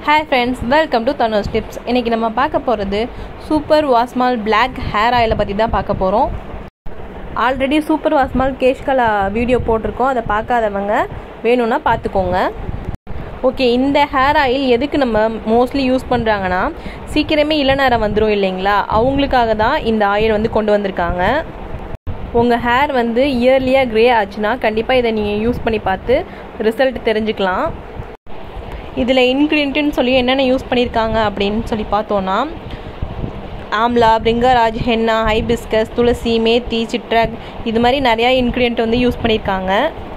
hi friends welcome to Dhanush tips இன்றைக்கி நம்ம பார்க்க போகிறது சூப்பர் வாஸ்மால் பிளாக் ஹேர் ஆயிலை பற்றி தான் பார்க்க போகிறோம் ஆல்ரெடி சூப்பர் வாஸ்மால் கேஷ்கலா வீடியோ போட்டிருக்கோம் அதை பார்க்காதவங்க வேணும்னா பார்த்துக்கோங்க ஓகே இந்த ஹேர் ஆயில் எதுக்கு நம்ம மோஸ்ட்லி யூஸ் பண்ணுறாங்கன்னா சீக்கிரமே இளநரம் வந்துடும் இல்லைங்களா அவங்களுக்காக தான் இந்த ஆயில் வந்து கொண்டு வந்திருக்காங்க உங்கள் ஹேர் வந்து இயர்லியாக க்ரே ஆச்சுன்னா கண்டிப்பாக இதை நீங்கள் யூஸ் பண்ணி பார்த்து ரிசல்ட் தெரிஞ்சுக்கலாம் இதில் இன்க்ரீடியன்ட்னு சொல்லி என்னென்ன யூஸ் பண்ணியிருக்காங்க அப்படின்னு சொல்லி பார்த்தோன்னா ஆம்லா பிரிங்கராஜ் ஹென்னா ஹைபிஸ்கஸ் துளசி மேத்தி சிட்ரக் இது மாதிரி நிறையா இன்க்ரீடியன்ட் வந்து யூஸ் பண்ணியிருக்காங்க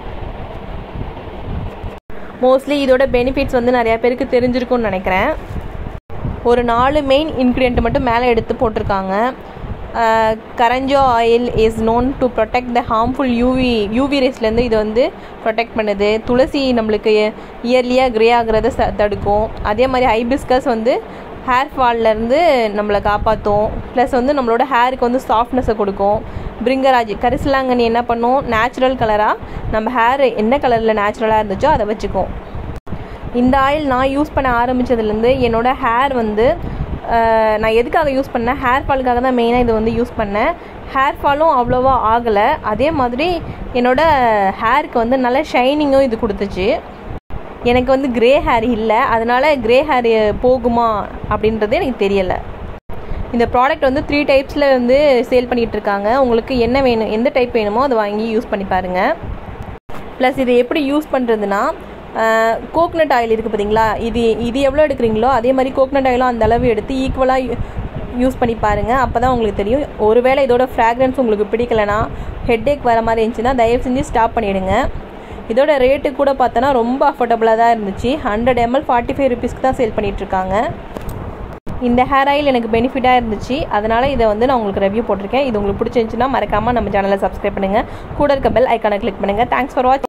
மோஸ்ட்லி இதோட பெனிஃபிட்ஸ் வந்து நிறையா பேருக்கு தெரிஞ்சிருக்கும்னு நினைக்கிறேன் ஒரு நாலு மெயின் இன்க்ரீடியன்ட் மட்டும் மேலே எடுத்து போட்டிருக்காங்க karanja oil is known to protect the harmful UV UV ரேஸ்லேருந்து இது வந்து ப்ரொடெக்ட் பண்ணுது துளசி நம்மளுக்கு இயர்லியாக க்ரே ஆகிறத ச தடுக்கும் அதே மாதிரி ஹைபிஸ்கஸ் வந்து ஹேர் ஃபால்லேருந்து நம்மளை காப்பாற்றும் ப்ளஸ் வந்து நம்மளோட ஹேருக்கு வந்து சாஃப்ட்னஸை கொடுக்கும் பிரிங்கராஜ் கரிசலாங்கண்ணி என்ன பண்ணும் நேச்சுரல் கலராக நம்ம ஹேர் என்ன கலரில் நேச்சுரலாக இருந்துச்சோ அதை வச்சுக்கும் இந்த ஆயில் நான் யூஸ் பண்ண ஆரம்பித்ததுலேருந்து என்னோடய ஹேர் வந்து நான் எதுக்காக யூஸ் பண்ணேன் ஹேர் ஃபாலுக்காக தான் மெயினாக இது வந்து யூஸ் பண்ணேன் ஹேர் ஃபாலும் அவ்வளோவா ஆகலை அதே மாதிரி என்னோடய ஹேருக்கு வந்து நல்ல ஷைனிங்கும் இது கொடுத்துச்சு எனக்கு வந்து க்ரே ஹேர் இல்லை அதனால் க்ரே ஹேர் போகுமா அப்படின்றது எனக்கு தெரியலை இந்த ப்ராடக்ட் வந்து த்ரீ டைப்ஸில் வந்து சேல் பண்ணிகிட்ருக்காங்க உங்களுக்கு என்ன வேணும் எந்த டைப் வேணுமோ அதை வாங்கி யூஸ் பண்ணி பாருங்கள் ப்ளஸ் இதை எப்படி யூஸ் பண்ணுறதுனா கோக்னட் ஆயில் இருக்குது பார்த்தீங்களா இது இது எவ்வளோ எடுக்கிறீங்களோ அதே மாதிரி கோக்னட் ஆயிலும் அந்த அளவு எடுத்து ஈக்குவலாக யூஸ் பண்ணி பாருங்கள் அப்போ தான் உங்களுக்கு தெரியும் ஒருவேளை இதோட ஃப்ராக்ரன்ஸ் உங்களுக்கு பிடிக்கலைன்னா ஹெட்டேக் வர மாதிரி இருந்துச்சுன்னா தயவு செஞ்சு ஸ்டாப் பண்ணிவிடுங்க இதோட ரேட்டு கூட பார்த்தோன்னா ரொம்ப அஃபோர்டபுளாக தான் இருந்துச்சு ஹண்ட்ரட் எம்எல் ஃபார்ட்டி ஃபைவ் ருபீஸ்க்கு தான் சேல் பண்ணிகிட்ருக்காங்க இந்த ஹேர் ஆயில் எனக்கு பெனிஃபிட்டாக இருந்துச்சு அதனால் இதை வந்து நான் உங்களுக்கு ரிவ்யூ போட்டிருக்கேன் இது உங்களுக்கு பிடிச்சிருந்துச்சுன்னா மறக்காமல் நம்ம சேனலை சப்ஸ்கிரைப் பண்ணுங்கள் கூட இருக்க பெல் ஐக்கானை கிளிக் பண்ணுங்கள் தேங்க்ஸ் ஃபார் வாட்ச்